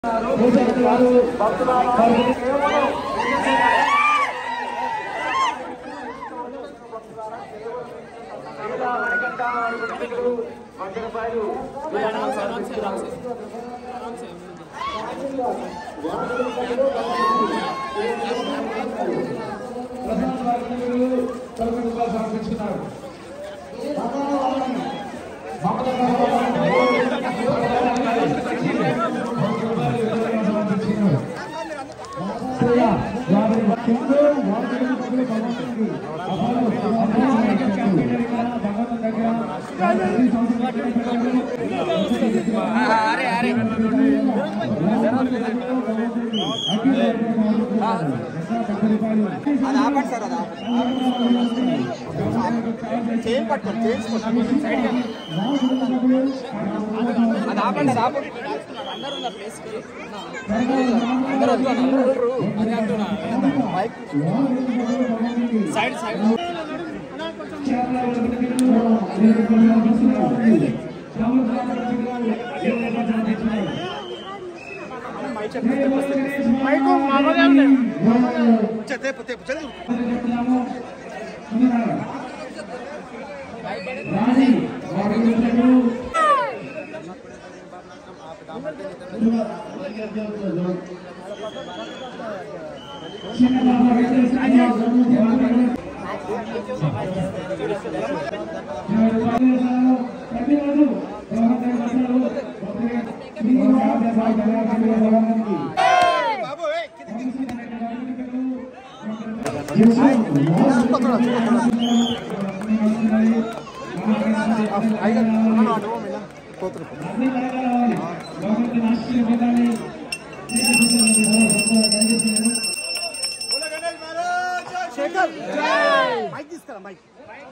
అది ఆపండి సార్ అది ఆపండి చేయం పట్టుకోండి చేయించుకోండి అది ఆపండి అది ఆపండి అందరూ వద్దు అన్న. మైక్ సైడ్ సైడ్ తేపు తేపు చదువు బాబు ఏయ్, కింద, కింద, కింద. పక్కన, పక్కన. అయ్యా, ఉన్నాను, అటు పో, మీనా. పోతురు, పోతురు. శేఖర్ మైక్ తీసుకురా మైక్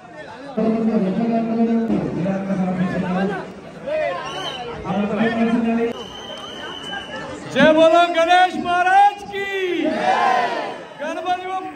जय बोलो गणेश महाराज की గణపతి బప్ప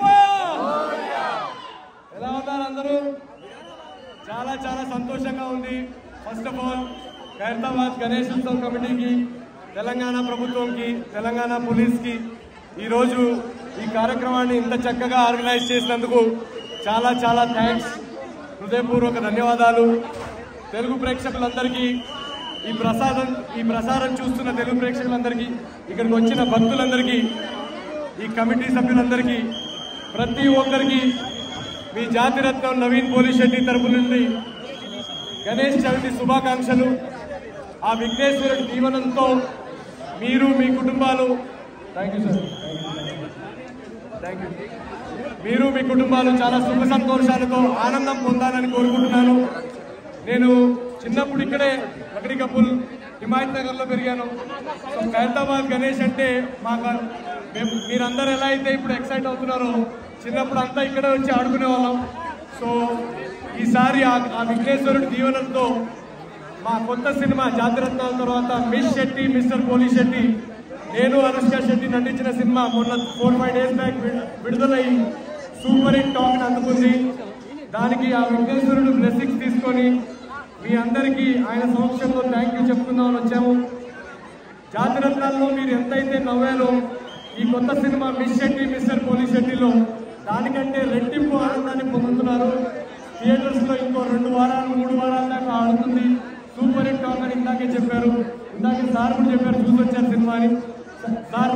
ఎలా ఉన్నారు అందరూ చాలా చాలా సంతోషంగా ఉంది first of all Khairatabad Ganesh Utsav కమిటీకి తెలంగాణ ప్రభుత్వంకి తెలంగాణ పోలీస్కి ఈరోజు ఈ కార్యక్రమాన్ని ఇంత చక్కగా ఆర్గనైజ్ చేసినందుకు చాలా చాలా థ్యాంక్స్ హృదయపూర్వక ధన్యవాదాలు తెలుగు ప్రేక్షకులందరికీ ఈ ప్రసాదం ఈ ప్రసారం చూస్తున్న తెలుగు ప్రేక్షకులందరికీ ఇక్కడికి వచ్చిన భక్తులందరికీ ఈ కమిటీ సభ్యులందరికీ ప్రతి ఒక్కరికి మీ జాతిరత్నం నవీన్ పోలీస్ శెట్టి తరపు నుండి గణేష్ చవితి శుభాకాంక్షలు ఆ విఘ్నేశ్వరుడి దీవెనంతో మీరు మీ కుటుంబాలు thank you sir thank you మీరు మీ కుటుంబాలు చాలా సుఖ సంతోషాలతో ఆనందం పొందాలని కోరుకుంటున్నాను నేను చిన్నప్పుడు ఇక్కడే లకడి కపుల్ హిమాయత్ నగర్ లో పెరిగాను సో ఖైరతాబాద్ గణేష్ అంటే మాకు మేము మీరందరూ ఎలా అయితే ఇప్పుడు ఎక్సైట్ అవుతున్నారో చిన్నప్పుడు అంతా ఇక్కడే వచ్చి ఆడుకునే వాళ్ళం సో ఈసారి ఆ ఆ విఘ్నేశ్వరుడి దీవెనంతో మా కొత్త సినిమా జాతిరత్నాల తర్వాత Miss Shetty Mister Polishetty నేను అనుష్క శెట్టి నటించిన సినిమా మొన్న ఫోర్ ఫైవ్ డేస్ బ్యాక్ విడుదలై సూపర్ హిట్ టాక్ అందుకుంది దానికి ఆ విఘ్నేశ్వరుడు బ్లెస్సింగ్స్ తీసుకొని మీ అందరికీ ఆయన సమక్షంలో థ్యాంక్ యూ చెప్పుకుందామని వచ్చాము జాతిరత్నాల్లో మీరు ఎంతైతే నవ్వారో ఈ కొత్త సినిమా మిస్ శెట్టి మిస్టర్ పోలీస్ శెట్టిలో దానికంటే రెట్టింపు ఆనందాన్ని పొందుతున్నారు థియేటర్స్ లో ఇంకో రెండు వారాలు మూడు వారాల దాకా ఆడుతుంది సూపర్ హిట్ టాక్ అని ఇందాకే చెప్పారు ఇందాకే సార్ కూడా చెప్పారు చూసొచ్చారు సినిమాని సార్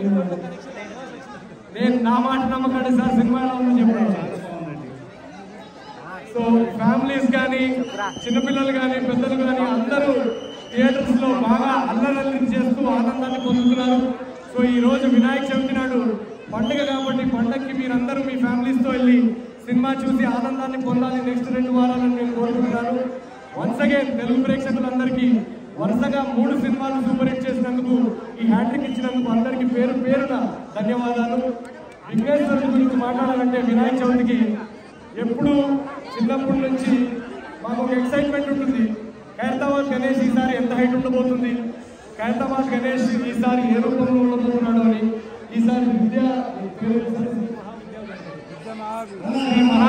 నేను నా మాట నమ్మకండి సార్ సినిమా ఎలా ఉందని చెప్పాను సో ఫ్యామిలీస్ కానీ చిన్నపిల్లలు కానీ పెద్దలు కానీ అందరూ థియేటర్స్ లో బాగా అల్లరల్లి చేస్తూ ఆనందాన్ని పొందుతున్నారు సో ఈ రోజు వినాయక చవితి నాడు పండుగ కాబట్టి పండగకి మీరందరూ మీ ఫ్యామిలీస్ తో వెళ్ళి సినిమా చూసి ఆనందాన్ని పొందాలి నెక్స్ట్ రెండు వారాలని నేను కోరుకుంటున్నాను వన్స్ అగైన్ తెలుగు ప్రేక్షకులందరికీ వరుసగా మూడు సినిమాలు సూపర్ హిట్ చేసినందుకు ఈ హ్యాట్రిక్ ఇచ్చినందుకు అందరికీ పేరు పేరున ధన్యవాదాలు విఘ్నేశ్వరుడి గురించి మాట్లాడాలంటే వినాయక చవితికి ఎప్పుడు చిన్నప్పటి నుంచి మాకు ఒక ఎక్సైట్మెంట్ ఉంటుంది ఖైరతాబాద్ గణేష్ ఈసారి ఎంత హైట్ ఉండబోతుంది ఖైరతాబాద్ గణేష్ ఈసారి ఏ రూపంలో ఉండబోతున్నాడు అని ఈసారి విద్యా శ్రీ మహా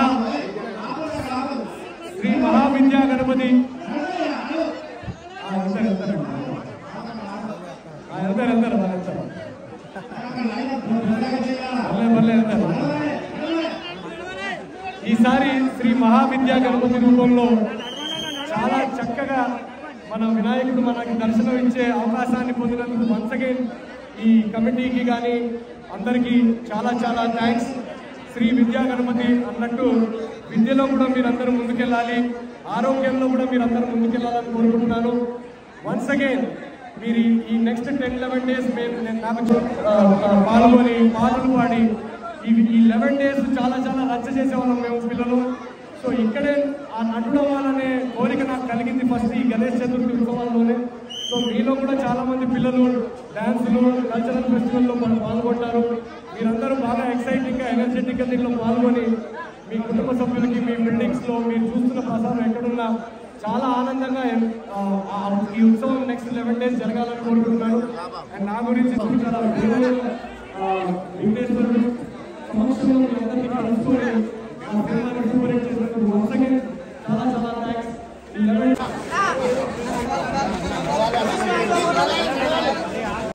శ్రీ మహావిద్యా గణపతి ఆ, వెళ్తారు, వెళ్తారండి. ఆ, వెళ్తారు, వెళ్తారు. మహావిద్యా గణపతి రూపంలో చాలా చక్కగా మన వినాయకుడు మనకి దర్శనం ఇచ్చే అవకాశాన్ని పొందినందుకు వన్స్ అగైన్ ఈ కమిటీకి కానీ అందరికీ చాలా చాలా థ్యాంక్స్ శ్రీ విద్యా గణపతి అన్నట్టు విద్యలో కూడా మీరందరూ ముందుకెళ్ళాలి ఆరోగ్యంలో కూడా మీరందరూ ముందుకెళ్ళాలని కోరుకుంటున్నాను వన్స్ అగైన్ మీరు ఈ- ఈ నెక్స్ట్ టెన్ లెవెన్ డేస్ మేము నేను నాకు ఆ, ఆ, పాల్గొని పాటలు పాడి ఈ ఈ లెవెన్ డేస్ చాలా చాలా రచ్చ చేసేవాళ్ళం మేము పిల్లలు సో ఇక్కడే ఆ నటుడు అవ్వాలనే కోరిక నాకు కలిగింది ఫస్ట్ ఈ గణేష్ చతుర్థి ఉత్సవాల్లోనే సో మీలో కూడా చాలా మంది పిల్లలు డాన్సులు కల్చరల్ ఫెస్టివల్లో మనం పాల్గొంటారు మీరందరూ బాగా ఎక్సైటింగ్ గా ఎనర్జెటిక్ గా దీంట్లో పాల్గొని మీ కుటుంబ సభ్యులకి మీ బిల్డింగ్స్ లో మీరు చూస్తున్న ప్రసారం ఎక్కడున్నా చాలా ఆనందంగా ఆ, ఆ, ఈ ఉత్సవం నెక్స్ట్ లెవెన్ డేస్ జరగాలని కోరుకుంటున్నాను అండ్ నా గురించి చాలా వెంకటేశ్వరుడు